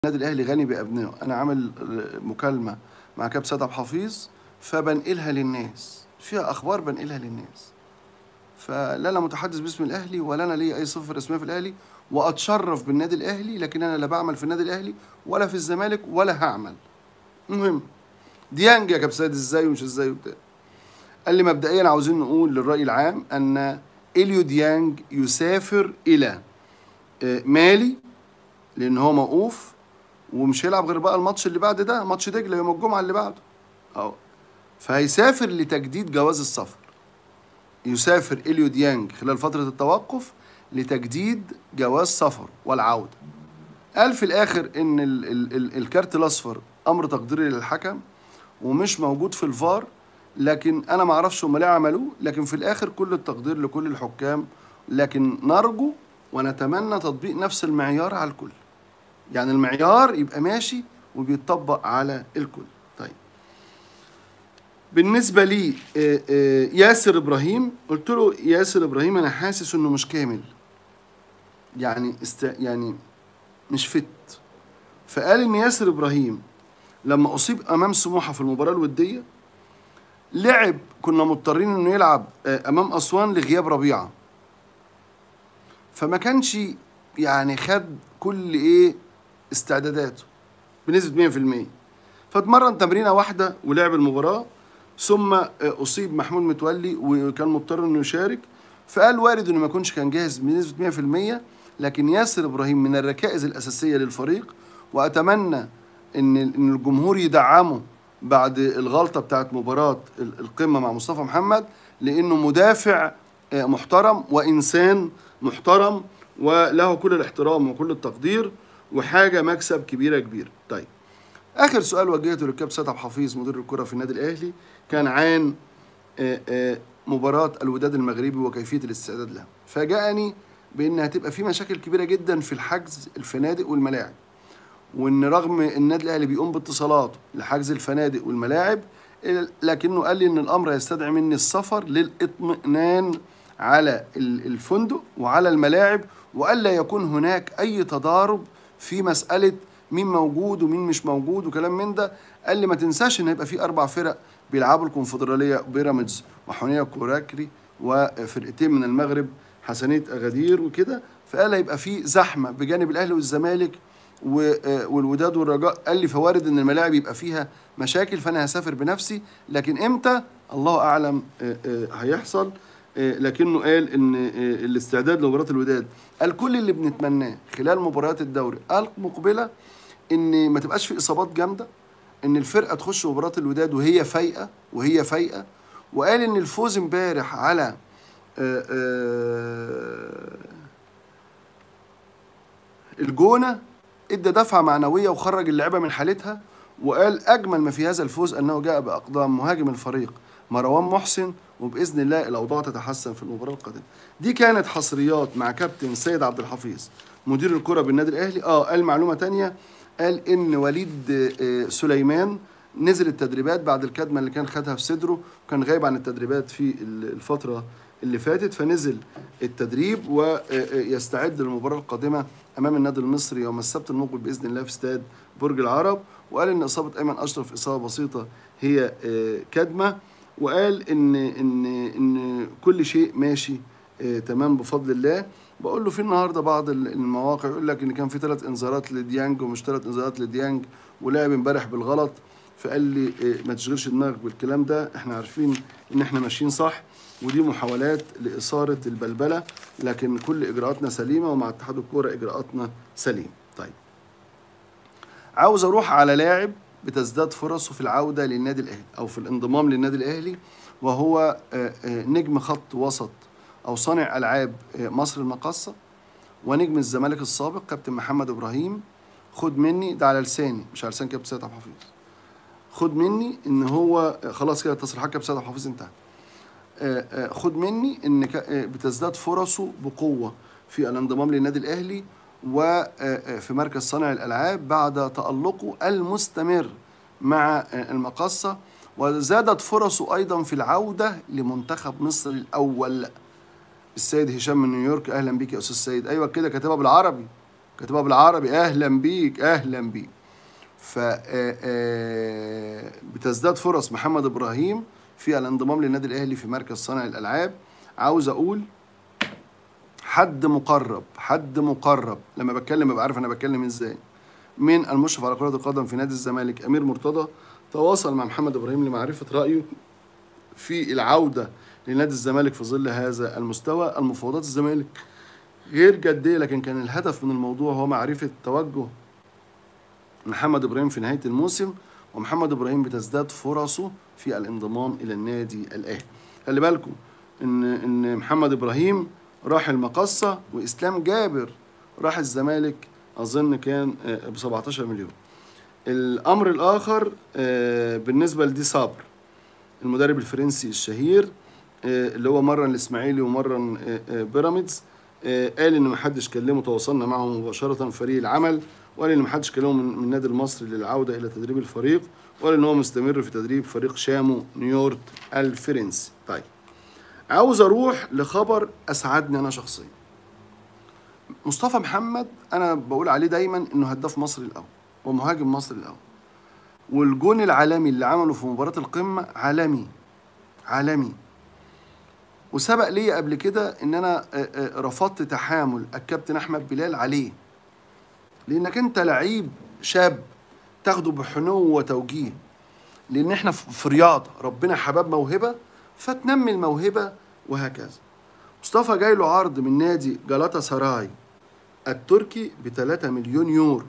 النادي الاهلي غني بابنائه انا عامل مكالمه مع كابتن سيد عبد الحفيظ فبنقلها للناس فيها اخبار بنقلها للناس فلا انا متحدث باسم الاهلي ولا انا لي اي صفه رسميه في الاهلي واتشرف بالنادي الاهلي لكن انا لا بعمل في النادي الاهلي ولا في الزمالك ولا هعمل المهم ديانج يا كابتن سيد ازاي ومش ازاي وبتاع قال لي مبدئيا عاوزين نقول للراي العام ان اليو ديانج يسافر الى آه، مالي لان هو موقوف ومش هيلعب غير بقى الماتش اللي بعد ده ماتش دجله يوم الجمعه اللي بعده اه فهيسافر لتجديد جواز السفر يسافر اليو ديانج خلال فتره التوقف لتجديد جواز سفر والعوده قال في الاخر ان ال ال ال الكارت الاصفر امر تقديري للحكم ومش موجود في الفار لكن انا ما اعرفش هم ليه عملوه لكن في الاخر كل التقدير لكل الحكام لكن نرجو ونتمنى تطبيق نفس المعيار على الكل يعني المعيار يبقى ماشي وبيتطبق على الكل طيب بالنسبة لي آه، آه، ياسر إبراهيم قلت له ياسر إبراهيم أنا حاسس إنه مش كامل يعني است... يعني مش فت فقال إن ياسر إبراهيم لما أصيب أمام سموحة في المباراة الودية لعب كنا مضطرين إنه يلعب آه، أمام أسوان لغياب ربيعة فما كانش يعني خد كل إيه استعداداته بنسبة 100% فاتمرن تمرينة واحدة ولعب المباراة ثم أصيب محمود متولي وكان مضطر إنه يشارك فقال وارد إنه ما يكونش كان جاهز بنسبة 100% لكن ياسر إبراهيم من الركائز الأساسية للفريق وأتمنى إن إن الجمهور يدعمه بعد الغلطة بتاعت مباراة ال- القمة مع مصطفى محمد لأنه مدافع آه، محترم وإنسان محترم وله كل الاحترام وكل التقدير وحاجة مكسب كبيرة كبيرة طيب آخر سؤال وجهته للكابتن سيد عبد الحفيظ مدير الكرة في النادي الأهلي كان عن آه، آه، مباراة الوداد المغربي وكيفية الاستعداد لها فجاءني بأن هتبقى في مشاكل كبيرة جدا في الحجز الفنادق والملاعب وان رغم النادي الاهلي بيقوم باتصالات لحجز الفنادق والملاعب إل- لكنه قال لي ان الامر يستدعي مني السفر للاطمئنان على ال- الفندق وعلى الملاعب والا يكون هناك اي تضارب في مساله مين موجود ومين مش موجود وكلام من ده قال لي ما تنساش ان هيبقى في اربع فرق بيلعبوا الكونفدراليه بيراميدز وحونيه كوراكري وفرقتين من المغرب حسنيه اغادير وكده فقال هيبقى في زحمه بجانب الاهلي والزمالك و- آه، والوداد والرجاء قال لي فوارد ان الملاعب يبقى فيها مشاكل فانا هسافر بنفسي لكن امتى الله اعلم آه، آه، هيحصل آه، لكنه قال ان آه، الاستعداد لمباراه الوداد قال كل اللي بنتمناه خلال مباريات الدوري المقبله ان ما تبقاش في اصابات جامده ان الفرقه تخش مباراه الوداد وهي فايقه وهي فايقه وقال ان الفوز امبارح على آه، آه، الجونه ادى دفعه معنويه وخرج اللعيبه من حالتها وقال اجمل ما في هذا الفوز انه جاء باقدام مهاجم الفريق مروان محسن وباذن الله الاوضاع تتحسن في المباراه القادمه. دي كانت حصريات مع كابتن سيد عبد الحفيظ مدير الكره بالنادي الاهلي اه قال معلومه تانية قال ان وليد آه، سليمان نزل التدريبات بعد الكدمه اللي كان خدها في صدره وكان غايب عن التدريبات في الفتره اللي فاتت فنزل التدريب ويستعد للمباراه القادمه امام النادي المصري يوم السبت المقبل باذن الله في استاد برج العرب وقال ان اصابه ايمن اشرف اصابه بسيطه هي آه، كدمه وقال ان ان ان كل شيء ماشي آه، تمام بفضل الله بقول له في النهارده بعض ال- المواقع يقول لك ان كان في ثلاث انذارات لديانج ومش ثلاث انذارات لديانج ولعب امبارح بالغلط فقال لي آه، ما تشغلش دماغك بالكلام ده احنا عارفين ان احنا ماشيين صح ودي محاولات لإثارة البلبلة لكن كل إجراءاتنا سليمة ومع اتحاد الكورة إجراءاتنا سليمة طيب عاوز أروح على لاعب بتزداد فرصه في العودة للنادي الأهلي أو في الانضمام للنادي الأهلي وهو آه، آه، نجم خط وسط أو صانع ألعاب آه، مصر المقاصة ونجم الزمالك السابق كابتن محمد إبراهيم خد مني ده على لساني مش على لسان كابتن سيد عبد الحفيظ خد مني ان هو آه، خلاص كده تصريحات كابتن سيد عبد الحفيظ انتهت آه، آه، خد مني ان ك- آه، بتزداد فرصه بقوه في الانضمام للنادي الاهلي وفي مركز صانع الالعاب بعد تالقه المستمر مع آه، المقصه وزادت فرصه ايضا في العوده لمنتخب مصر الاول السيد هشام من نيويورك اهلا بيك يا استاذ سيد ايوه كده كاتبها بالعربي كاتبها بالعربي اهلا بيك اهلا بيك ف آه، آه، بتزداد فرص محمد ابراهيم في الانضمام للنادي الاهلي في مركز صانع الالعاب عاوز اقول حد مقرب حد مقرب لما بتكلم ابقى عارف انا بتكلم ازاي من المشرف على كرة القدم في نادي الزمالك أمير مرتضى تواصل مع محمد إبراهيم لمعرفة رأيه في العودة لنادي الزمالك في ظل هذا المستوى المفاوضات الزمالك غير جدية لكن كان الهدف من الموضوع هو معرفة توجه محمد إبراهيم في نهاية الموسم ومحمد إبراهيم بتزداد فرصه في الانضمام إلى النادي الأهلي خلي بالكم إن إن محمد إبراهيم راح المقصة وإسلام جابر راح الزمالك أظن كان ب 17 مليون الأمر الآخر آه، بالنسبة لدي صابر المدرب الفرنسي الشهير آه، اللي هو مرن الإسماعيلي ومرن آه، آه، بيراميدز آه، قال إن محدش كلمه تواصلنا معه مباشرة فريق العمل وقال إن محدش كلمه من من النادي المصري للعودة إلى تدريب الفريق وقال إن هو مستمر في تدريب فريق شامو نيويورك الفرنسي طيب عاوز أروح لخبر أسعدني أنا شخصيا مصطفى محمد انا بقول عليه دايما انه هداف مصر الاول ومهاجم مصر الاول والجون العالمي اللي عمله في مباراه القمه عالمي عالمي وسبق لي قبل كده ان انا آه، آه، رفضت تحامل الكابتن احمد بلال عليه لانك انت لعيب شاب تاخده بحنو وتوجيه لان احنا في في رياضه ربنا حباب موهبه فتنمي الموهبه وهكذا مصطفى جاي له عرض من نادي جالاتا سراي التركي ب 3 مليون يورو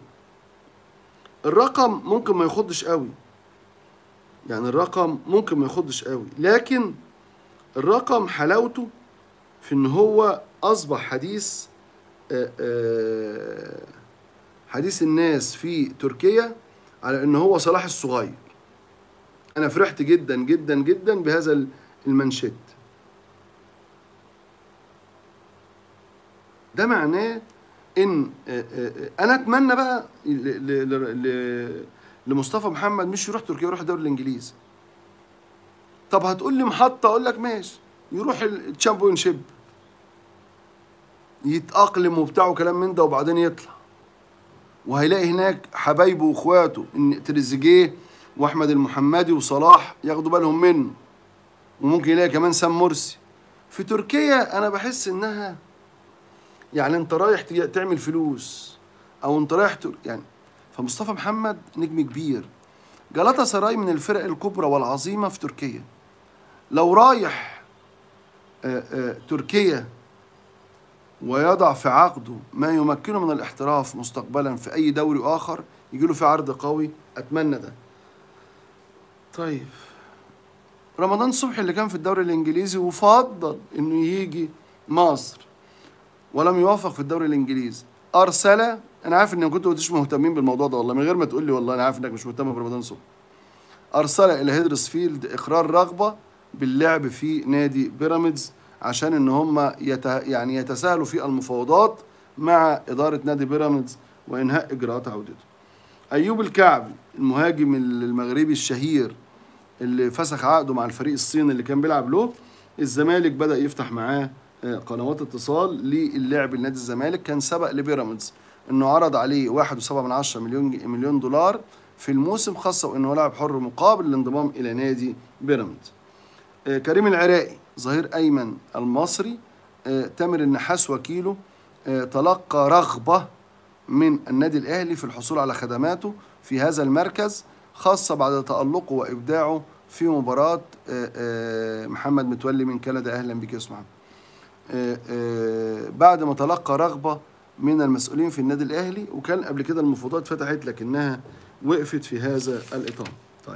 الرقم ممكن ما يخضش قوي يعني الرقم ممكن ما يخضش قوي لكن الرقم حلاوته في ان هو اصبح حديث آه، آه، حديث الناس في تركيا على ان هو صلاح الصغير انا فرحت جدا جدا جدا بهذا المنشد ده معناه ان آه، آه، آه، انا اتمنى بقى ل- ل- ل- ل- لمصطفى محمد مش يروح تركيا يروح الدوري الانجليزي طب هتقول لي محطه اقول لك ماشي يروح الشامبيون شيب يتاقلم وبتاع وكلام من ده وبعدين يطلع وهيلاقي هناك حبايبه واخواته ان تريزيجيه واحمد المحمدي وصلاح ياخدوا بالهم منه وممكن يلاقي كمان سام مرسي في تركيا انا بحس انها يعني انت رايح تج- تعمل فلوس او انت رايح تر... يعني فمصطفى محمد نجم كبير جلاتا سراي من الفرق الكبرى والعظيمه في تركيا لو رايح آه، آه، تركيا ويضع في عقده ما يمكنه من الاحتراف مستقبلا في اي دوري اخر يجي له في عرض قوي اتمنى ده طيب رمضان صبحي اللي كان في الدوري الانجليزي وفضل انه يجي مصر ولم يوفق في الدوري الانجليزي ارسل انا عارف ان كنتوا مش مهتمين بالموضوع ده والله من غير ما تقول لي والله انا عارف انك مش مهتم برمضان صبحي ارسل الى هيدرسفيلد اقرار رغبه باللعب في نادي بيراميدز عشان ان هم يت... يعني يتساهلوا في المفاوضات مع اداره نادي بيراميدز وانهاء اجراءات عودته ايوب الكعبي المهاجم المغربي الشهير اللي فسخ عقده مع الفريق الصيني اللي كان بيلعب له الزمالك بدا يفتح معاه آه، قنوات اتصال للعب لنادي الزمالك كان سبق لبيراميدز انه عرض عليه 1.7 من عشرة مليون ج- مليون دولار في الموسم خاصه وانه لاعب حر مقابل الانضمام الى نادي بيراميدز آه، كريم العراقي ظهير ايمن المصري آه، تامر النحاس وكيله آه، تلقى رغبه من النادي الاهلي في الحصول على خدماته في هذا المركز خاصه بعد تالقه وابداعه في مباراه آه، آه، محمد متولي من كندا اهلا بك يا أستاذ محمد آه، آه، بعد ما تلقى رغبه من المسؤولين في النادي الاهلي وكان قبل كده المفاوضات فتحت لكنها وقفت في هذا الاطار طيب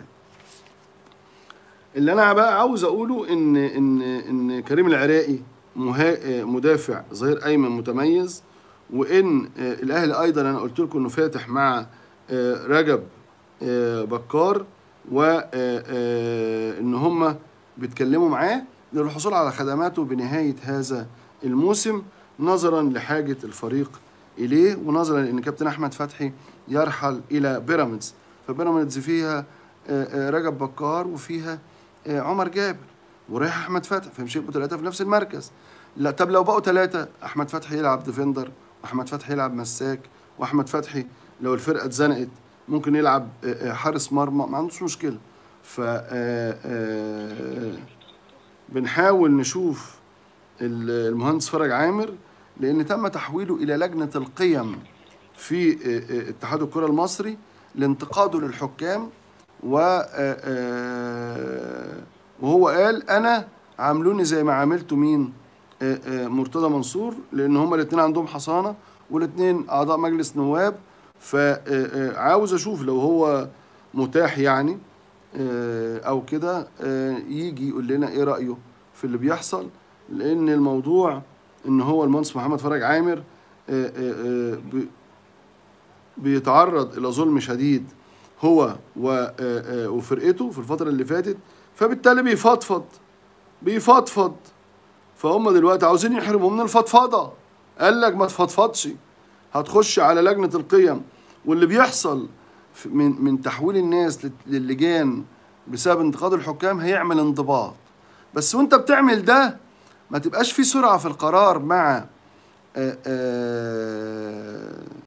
اللي انا بقى عاوز اقوله ان ان ان كريم العراقي مها- آه، مدافع ظهير ايمن متميز وان آه، الاهلي ايضا انا قلت لكم انه فاتح مع آه، رجب آه، بكار وان هم بيتكلموا معاه للحصول على خدماته بنهايه هذا الموسم نظرا لحاجه الفريق اليه ونظرا لان كابتن احمد فتحي يرحل الى بيراميدز فبيراميدز فيها آه، آه، رجب بكار وفيها آه، عمر جابر ورايح احمد فتحي فمش يبقوا ثلاثه في نفس المركز لا طب لو بقوا ثلاثه احمد فتحي يلعب ديفندر واحمد فتحي يلعب مساك واحمد فتحي لو الفرقه اتزنقت ممكن يلعب آه، آه، حارس مرمى ما عندوش مشكله ف آه، آه، بنحاول نشوف ال- المهندس فرج عامر لان تم تحويله الى لجنه القيم في آه، آه، اتحاد الكره المصري لانتقاده للحكام و آه، آه، وهو قال انا عاملوني زي ما عاملته مين آه، آه، مرتضى منصور لان هما الاثنين عندهم حصانه والاثنين اعضاء مجلس نواب فعاوز اشوف لو هو متاح يعني آه، او كده آه، يجي يقول لنا ايه رايه في اللي بيحصل لان الموضوع ان هو المهندس محمد فرج عامر آه، آه، آه، بي- بيتعرض الى ظلم شديد هو و- آه، آه، وفرقته في الفتره اللي فاتت فبالتالي بيفضفض بيفضفض فهم دلوقتي عاوزين يحرموا من الفضفضه قال لك ما تفضفضش هتخش على لجنه القيم واللي بيحصل في- من من تحويل الناس لل- للجان بسبب انتقاد الحكام هيعمل انضباط بس وانت بتعمل ده ما تبقاش في سرعه في القرار مع آه، آه،